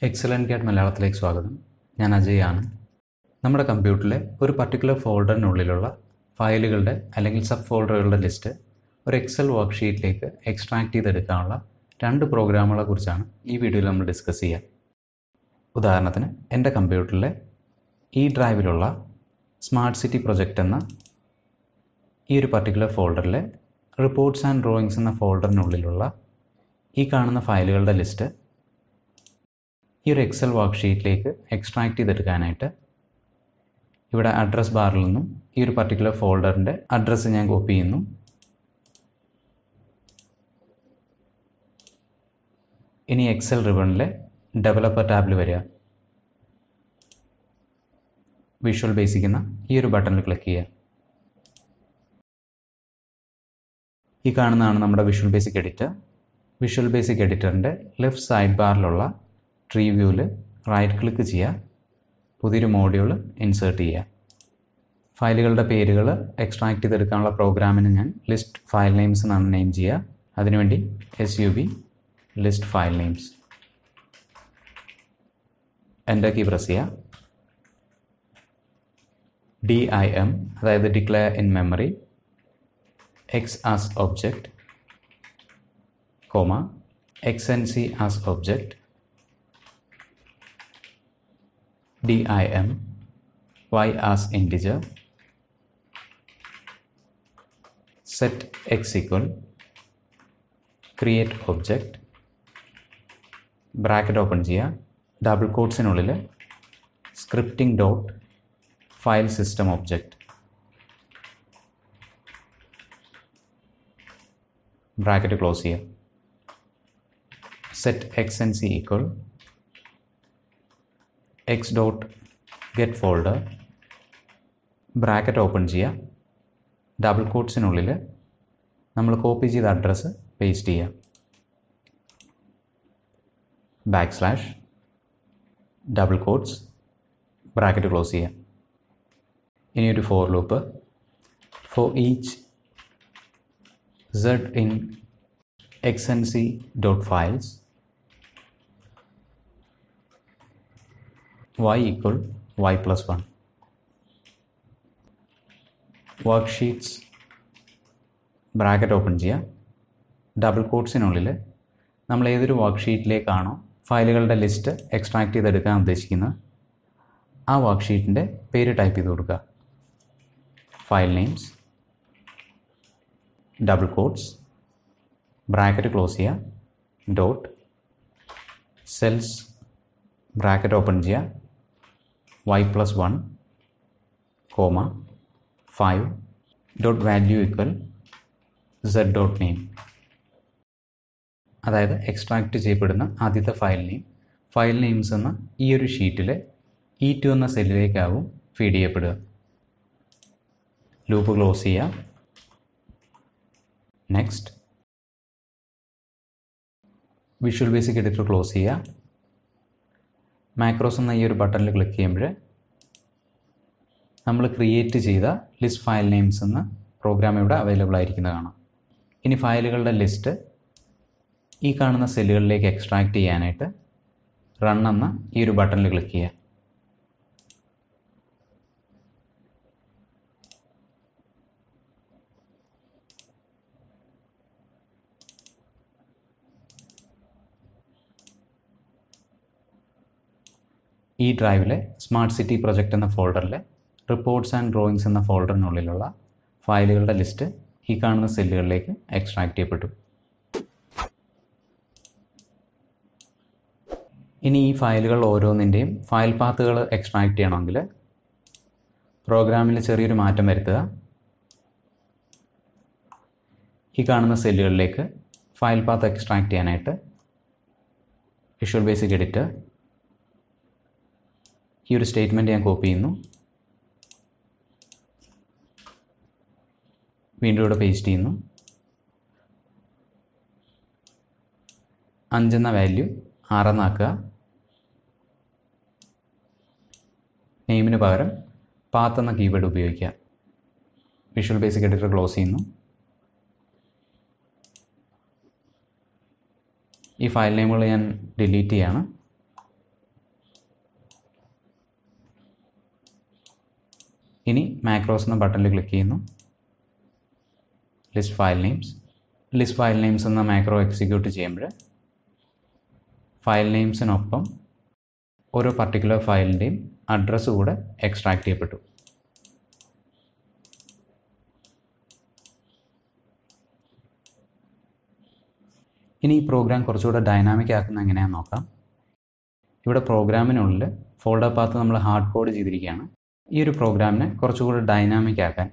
excellent cat മലയാളത്തിലേക്ക് സ്വാഗതം ഞാൻ അജയ് ആണ് നമ്മുടെ കമ്പ്യൂട്ടറിലെ ഒരു പർട്ടിക്കുലർ ഫോൾഡറിനുള്ളിലുള്ള ഫയലുകളുടെ അല്ലെങ്കിൽ സബ് ഫോൾഡറുകളുടെ ലിസ്റ്റ് ഒരു എക്സൽ വർക്ക്ഷീറ്റിലേക്ക് എക്സ്ട്രാക്ട് ചെയ്തെടുക്കാനുള്ള രണ്ട് പ്രോഗ്രാമുകളെ കുറിച്ചാണ് ഈ വീഡിയോയിൽ നമ്മൾ ഡിസ്കസ് ചെയ്യുക ഉദാഹരണത്തിന് എൻ്റെ കമ്പ്യൂട്ടറിലെ ഈ ഡ്രൈവിലുള്ള സ്മാർട്ട് സിറ്റി പ്രൊജക്റ്റ് എന്ന ഈ ഒരു പർട്ടിക്കുലർ ഫോൾഡറിലെ റിപ്പോർട്ട്സ് ആൻഡ് ഡ്രോയിങ്സ് എന്ന ഫോൾഡറിനുള്ളിലുള്ള ഈ കാണുന്ന ഫയലുകളുടെ ലിസ്റ്റ് ഈ ഒരു എക്സൽ വർക്ക്ഷീറ്റിലേക്ക് എക്സ്ട്രാക്ട് ചെയ്തെടുക്കാനായിട്ട് ഇവിടെ അഡ്രസ് ബാറിൽ നിന്നും ഈ ഒരു പർട്ടിക്കുലർ ഫോൾഡറിൻ്റെ അഡ്രസ്സ് ഞാൻ കോപ്പി ചെയ്യുന്നു ഇനി എക്സൽ റിബണിലെ ഡെവലപ്പർ ടാബിൽ വരിക വിഷ്വൽ ബേസിക് എന്ന ഈ ഒരു ബട്ടണിൽ ക്ലിക്ക് ചെയ്യുക ഈ കാണുന്നതാണ് നമ്മുടെ visual basic editor visual basic എഡിറ്ററിൻ്റെ ലെഫ്റ്റ് സൈഡ് ബാറിലുള്ള ട്രീ വ്യൂവിൽ റൈറ്റ് ക്ലിക്ക് ചെയ്യുക പുതിയൊരു മോഡ്യൂൾ ഇൻസേർട്ട് ചെയ്യുക ഫയലുകളുടെ പേരുകൾ എക്സ്ട്രാക്ട് ചെയ്തെടുക്കാനുള്ള പ്രോഗ്രാമിന് ഞാൻ ലിസ്റ്റ് ഫയൽ നെയിംസ് എന്നാണ് നെയിം ചെയ്യുക അതിനുവേണ്ടി S U B list file names എൻ്റെ കീ പ്രസ് ചെയ്യുക ഡി ഐ എം അതായത് declare in memory X as object comma X N C as object dim y as integer set x equal create object bracket open ചെയ്യുക double കോട്ട്സിനുള്ളിൽ scripting dot file system object bracket close ചെയ്യുക set X N C equal X dot get folder bracket open ചെയ്യുക double കോട്ട്സിനുള്ളിൽ നമ്മൾ copy ചെയ്ത address paste ചെയ്യുക back slash double quotes bracket close ചെയ്യുക ഇനി ഒരു for loop for each Z in X N C dot files y equal y plus 1 worksheets bracket open ചെയ്യുക double കോട്ട്സിനുള്ളിൽ നമ്മൾ ഏതൊരു വർക്ക്ഷീറ്റിലേക്കാണോ ഫയലുകളുടെ ലിസ്റ്റ് എക്സ്ട്രാക്ട് ചെയ്തെടുക്കാൻ ഉദ്ദേശിക്കുന്നത് ആ വർക്ക്ഷീറ്റിൻ്റെ പേര് ടൈപ്പ് ചെയ്ത് കൊടുക്കുക file names double quotes bracket close ചെയ്യുക ഡോട്ട് സെൽസ് ബ്രാക്കറ്റ് ഓപ്പൺ ചെയ്യുക Y plus one comma five dot value equal Z dot name അതായത് എക്സ്ട്രാക്റ്റ് ചെയ്യപ്പെടുന്ന ആദ്യത്തെ ഫയൽ നെയിം ഫയൽ നെയിംസ് എന്ന ഈ ഒരു ഷീറ്റിൽ ഇ ടു എന്ന സെല്ലിലേക്കാവും ഫീഡ് ചെയ്യപ്പെടുക ലൂപ്പ് ക്ലോസ് ചെയ്യുക next visual basic editor close ചെയ്യുക മാക്രോസ് എന്ന ഈ ഒരു ബട്ടണിൽ ക്ലിക്ക് ചെയ്യുമ്പോൾ നമ്മൾ ക്രിയേറ്റ് ചെയ്ത ലിസ്റ്റ് ഫയൽ നെയിംസ് എന്ന പ്രോഗ്രാം ഇവിടെ അവൈലബിൾ ആയിരിക്കുന്നത് കാണാം ഇനി ഫയലുകളുടെ ലിസ്റ്റ് ഈ കാണുന്ന സെല്ലുകളിലേക്ക് എക്സ്ട്രാക്ട് ചെയ്യാനായിട്ട് റൺ എന്ന ഈ ഒരു ബട്ടണിൽ ക്ലിക്ക് ചെയ്യുക ഈ ഡ്രൈവിലെ സ്മാർട്ട് സിറ്റി പ്രൊജക്റ്റ് എന്ന ഫോൾഡറിലെ റിപ്പോർട്ട്സ് ആൻഡ് ഡ്രോയിങ്സ് എന്ന ഫോൾഡറിനുള്ളിലുള്ള ഫയലുകളുടെ ലിസ്റ്റ് ഈ കാണുന്ന സെല്ലുകളിലേക്ക് എക്സ്ട്രാക്ട് ചെയ്യപ്പെട്ടു ഇനി ഈ ഫയലുകൾ ഓരോന്നിൻ്റെയും ഫയൽ പാത്തുകൾ എക്സ്ട്രാക്ട് ചെയ്യണമെങ്കിൽ പ്രോഗ്രാമിൽ ചെറിയൊരു മാറ്റം വരുത്തുക ഈ കാണുന്ന സെല്ലുകളിലേക്ക് ഫയൽ പാത്ത് എക്സ്ട്രാക്ട് ചെയ്യാനായിട്ട് വിഷ്വൽ ബേസിക് എഡിറ്റർ ഈ ഒരു സ്റ്റേറ്റ്മെൻറ്റ് ഞാൻ കോപ്പി ചെയ്യുന്നു വീണ്ടും ഇവിടെ പേസ്റ്റ് ചെയ്യുന്നു അഞ്ചെന്ന വാല്യൂ ആറെന്നാക്കുക നെയിമിന് പകരം പാത്ത് എന്ന കീവേഡ് ഉപയോഗിക്കുക വിഷ്വൽ ബേസിക് എഡിറ്റർ ക്ലോസ് ചെയ്യുന്നു ഈ ഫയൽ നെയിമുകൾ ഞാൻ ഡിലീറ്റ് ചെയ്യാണ് ഇനി മാക്രോസ് എന്ന ബട്ടണിൽ ക്ലിക്ക് ചെയ്യുന്നു list file names list file names എന്ന മാക്രോ എക്സിക്യൂട്ട് ചെയ്യുമ്പോൾ ഫയൽ നെയിംസിനൊപ്പം ഓരോ പർട്ടിക്കുലർ ഫയലിൻ്റെയും അഡ്രസ്സ് കൂടെ എക്സ്ട്രാക്ട് ചെയ്യപ്പെട്ടു ഇനി ഈ പ്രോഗ്രാം കുറച്ചുകൂടെ ഡൈനാമിക് ആക്കുന്ന എങ്ങനെയാണെന്ന് നോക്കാം ഇവിടെ പ്രോഗ്രാമിനുള്ളിൽ ഫോൾഡർ പാത്ത് നമ്മൾ ഹാർഡ് കോഡ് ചെയ്തിരിക്കുകയാണ് ഈ ഒരു പ്രോഗ്രാമിനെ കുറച്ചുകൂടി ഡൈനാമിക് ആക്കാൻ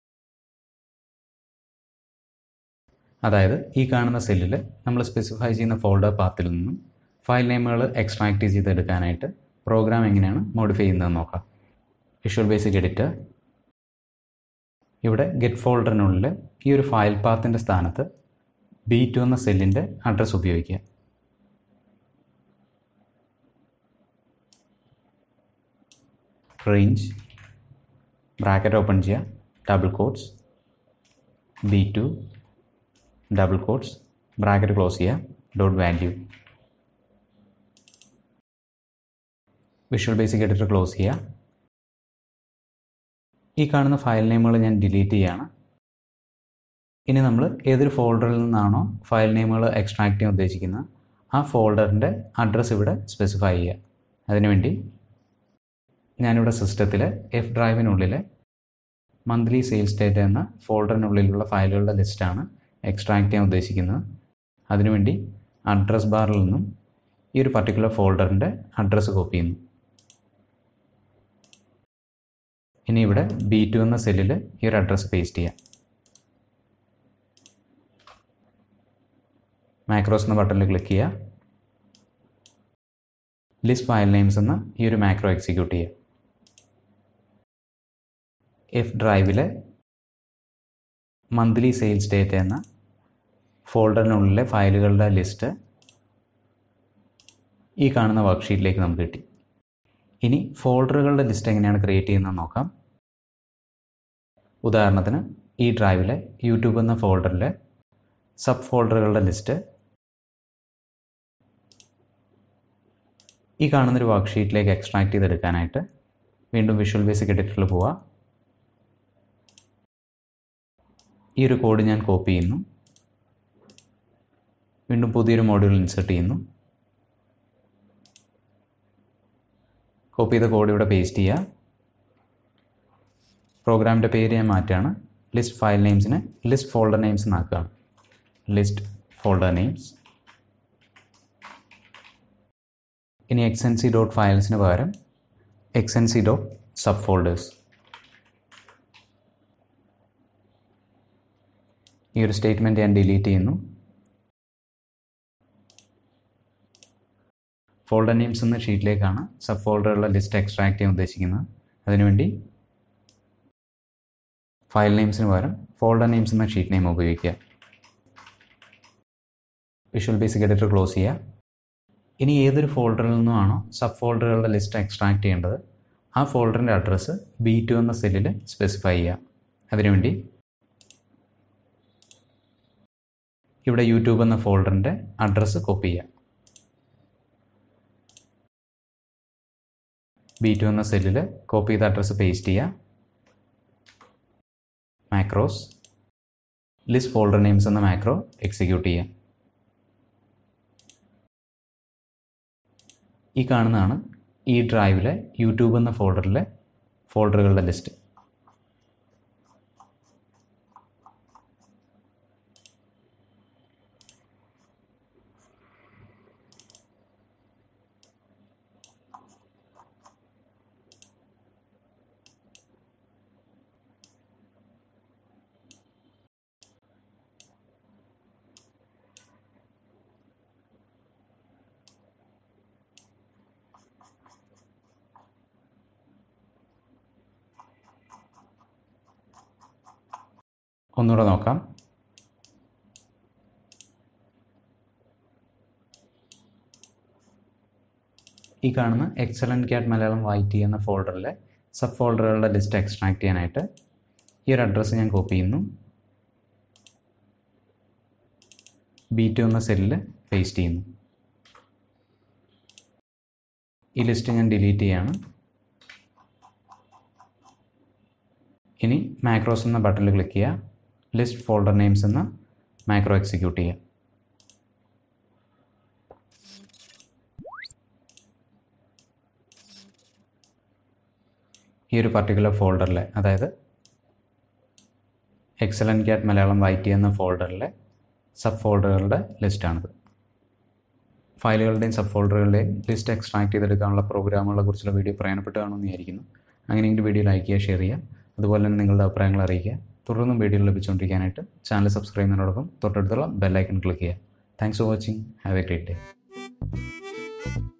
അതായത് ഈ കാണുന്ന സെല്ലിൽ നമ്മൾ സ്പെസിഫൈ ചെയ്യുന്ന ഫോൾഡർ പാത്തിൽ നിന്നും ഫയൽ നെയിമുകൾ എക്സ്ട്രാക്ട് ചെയ്തെടുക്കാനായിട്ട് പ്രോഗ്രാം എങ്ങനെയാണ് മോഡിഫൈ ചെയ്യുന്നതെന്ന് നോക്കാം വിഷ്വൽ ബേസിക് എഡിറ്റർ ഇവിടെ ഗെറ്റ് ഫോൾഡറിനുള്ളിൽ ഈ ഒരു ഫയൽ പാത്തിൻ്റെ സ്ഥാനത്ത് ബി ടു എന്ന സെല്ലിൻ്റെ അഡ്രസ്സ് ഉപയോഗിക്കുക റേഞ്ച് ബ്രാക്കറ്റ് ഓപ്പൺ ചെയ്യുക double quotes B two double quotes bracket close ചെയ്യുക dot value visual basic editor close ചെയ്യുക ഈ കാണുന്ന ഫയൽ നെയിമുകൾ ഞാൻ ഡിലീറ്റ് ചെയ്യുകയാണ് ഇനി നമ്മൾ ഏതൊരു ഫോൾഡറിൽ നിന്നാണോ ഫയൽ നെയിമുകൾ എക്സ്ട്രാക്ട് ചെയ്യാൻ ഉദ്ദേശിക്കുന്നത് ആ ഫോൾഡറിൻ്റെ അഡ്രസ്സ് ഇവിടെ സ്പെസിഫൈ ചെയ്യുക അതിനുവേണ്ടി ഞാനിവിടെ സിസ്റ്റത്തിൽ എഫ് ഡ്രൈവിനുള്ളിൽ മന്ത്ലി സെയിൽസ് ഡേറ്റ എന്ന ഫോൾഡറിനുള്ളിലുള്ള ഫയലുകളുടെ ലിസ്റ്റാണ് എക്സ്ട്രാക്ട് ചെയ്യാൻ ഉദ്ദേശിക്കുന്നത് അതിനുവേണ്ടി അഡ്രസ് ബാറിൽ നിന്നും ഈ ഒരു പർട്ടിക്കുലർ ഫോൾഡറിൻ്റെ അഡ്രസ്സ് കോപ്പി ചെയ്യുന്നു ഇനി ഇവിടെ ബി ടു എന്ന സെല്ലിൽ ഈ ഒരു അഡ്രസ്സ് പേസ്റ്റ് ചെയ്യാം മാക്രോസ് എന്ന ബട്ടണിൽ ക്ലിക്ക് ചെയ്യുക ലിസ്റ്റ് ഫയൽ നെയിംസ് എന്ന ഈ ഒരു മാക്രോ എക്സിക്യൂട്ട് ചെയ്യുക എഫ് ഡ്രൈവിലെ മന്ത്ലി സെയിൽസ് ഡേറ്റ എന്ന ഫോൾഡറിനുള്ളിലെ ഫയലുകളുടെ ലിസ്റ്റ് ഈ കാണുന്ന വർക്ക്ഷീറ്റിലേക്ക് നമുക്ക് കിട്ടി ഇനി ഫോൾഡറുകളുടെ ലിസ്റ്റ് എങ്ങനെയാണ് ക്രിയേറ്റ് ചെയ്യുന്നത് നോക്കാം ഉദാഹരണത്തിന് ഈ ഡ്രൈവിലെ യൂട്യൂബ് എന്ന ഫോൾഡറിലെ സബ് ഫോൾഡറുകളുടെ ലിസ്റ്റ് ഈ കാണുന്നൊരു വർക്ക്ഷീറ്റിലേക്ക് എക്സ്ട്രാക്ട് ചെയ്തെടുക്കാനായിട്ട് വീണ്ടും വിഷ്വൽ ബേസിക് എഡിറ്ററിൽ പോവുക ഈ ഒരു കോഡ് ഞാൻ കോപ്പി ചെയ്യുന്നു വീണ്ടും പുതിയൊരു മോഡ്യൂൾ ഇൻസേർട്ട് ചെയ്യുന്നു കോപ്പി ചെയ്ത കോഡ് ഇവിടെ പേസ്റ്റ് ചെയ്യുക പ്രോഗ്രാമിൻ്റെ പേര് ഞാൻ മാറ്റുകയാണ് ലിസ്റ്റ് ഫയൽ നെയിംസിനെ ലിസ്റ്റ് ഫോൾഡർ നെയിംസ് എന്നാക്കുകയാണ് ലിസ്റ്റ് ഫോൾഡർ നെയിംസ് ഇനി എക്സ് എൻ സി ഡോട്ട് ഫയൽസിന് പകരം X N C dot sub folders ഈ ഒരു സ്റ്റേറ്റ്മെൻറ്റ് ഞാൻ ഡിലീറ്റ് ചെയ്യുന്നു ഫോൾഡർ നെയിംസ് എന്ന ഷീറ്റിലേക്കാണ് സബ് ഫോൾഡറുള്ള ലിസ്റ്റ് എക്സ്ട്രാക്ട് ചെയ്യാൻ ഉദ്ദേശിക്കുന്നത് അതിനുവേണ്ടി ഫയൽ നെയിംസിന് പകരം ഫോൾഡർ നെയിംസ് എന്ന ഷീറ്റ് നെയിം ഉപയോഗിക്കുക വിഷ്വൽ ബേസിക് എഡിറ്റർ ക്ലോസ് ചെയ്യുക ഇനി ഏതൊരു ഫോൾഡറിൽ നിന്നുമാണോ സബ് ഫോൾഡറുകളുടെ ലിസ്റ്റ് എക്സ്ട്രാക്ട് ചെയ്യേണ്ടത് ആ ഫോൾഡറിൻ്റെ അഡ്രസ്സ് ബി ടു എന്ന സെല്ലിൽ സ്പെസിഫൈ ചെയ്യുക അതിനുവേണ്ടി ഇവിടെ യൂട്യൂബ് എന്ന ഫോൾഡറിൻ്റെ അഡ്രസ്സ് കോപ്പി ചെയ്യുക ബി ടു എന്ന സെല്ലിൽ കോപ്പി ചെയ്ത അഡ്രസ്സ് പേസ്റ്റ് ചെയ്യുക മാക്രോസ് ലിസ്റ്റ് ഫോൾഡർ നെയിംസ് എന്ന മാക്രോ എക്സിക്യൂട്ട് ചെയ്യുക ഈ കാണുന്നതാണ് ഈ ഡ്രൈവിലെ യൂട്യൂബ് എന്ന ഫോൾഡറിലെ ഫോൾഡറുകളുടെ ലിസ്റ്റ് ഒന്നുകൂടെ നോക്കാം ഈ കാണുന്ന എക്സലൻറ്റ് ക്യാറ്റ് മലയാളം വൈറ്റ് എന്ന ഫോൾഡറിലെ സബ് ഫോൾഡറുകളുടെ ലിസ്റ്റ് എക്സ്ട്രാക്ട് ചെയ്യാനായിട്ട് ഈ ഒരു അഡ്രസ്സ് ഞാൻ കോപ്പി ചെയ്യുന്നു ബി ടു എന്ന സെല്ലിൽ പേസ്റ്റ് ചെയ്യുന്നു ഈ ലിസ്റ്റ് ഞാൻ ഡിലീറ്റ് ചെയ്യാണ് ഇനി മാക്രോസ് എന്ന ബട്ടണിൽ ക്ലിക്ക് ചെയ്യുക ലിസ്റ്റ് ഫോൾഡർ നെയിംസ് എന്ന മാക്രോ എക്സിക്യൂട്ട് ചെയ്യുക ഈ ഒരു പർട്ടിക്കുലർ ഫോൾഡറിലെ അതായത് എക്സലൻ ക്യാറ്റ് മലയാളം വൈറ്റി എന്ന ഫോൾഡറിലെ സബ് ഫോൾഡറുകളുടെ ലിസ്റ്റാണിത് ഫയലുകളുടെയും സബ് ഫോൾഡറുകളുടെയും ലിസ്റ്റ് എക്സ്ട്രാക്ട് ചെയ്തെടുക്കാനുള്ള പ്രോഗ്രാമുകളെ കുറിച്ചുള്ള വീഡിയോ പ്രയോജനപ്പെട്ട് കാണുമെന്ന് വിചാരിക്കുന്നു അങ്ങനെയെങ്കിൽ വീഡിയോ ലൈക്ക് ചെയ്യുക ഷെയർ ചെയ്യുക അതുപോലെ തന്നെ നിങ്ങളുടെ അഭിപ്രായങ്ങൾ അറിയിക്കുക തുടർന്നും വീഡിയോ ലഭിച്ചുകൊണ്ടിരിക്കാനായിട്ട് ചാനൽ സബ്സ്ക്രൈബ് ചെയ്യുന്നതോടൊപ്പം തൊട്ടടുത്തുള്ള ബെല്ലൈക്കൺ ക്ലിക്ക് ചെയ്യുക thanks for watching have a great day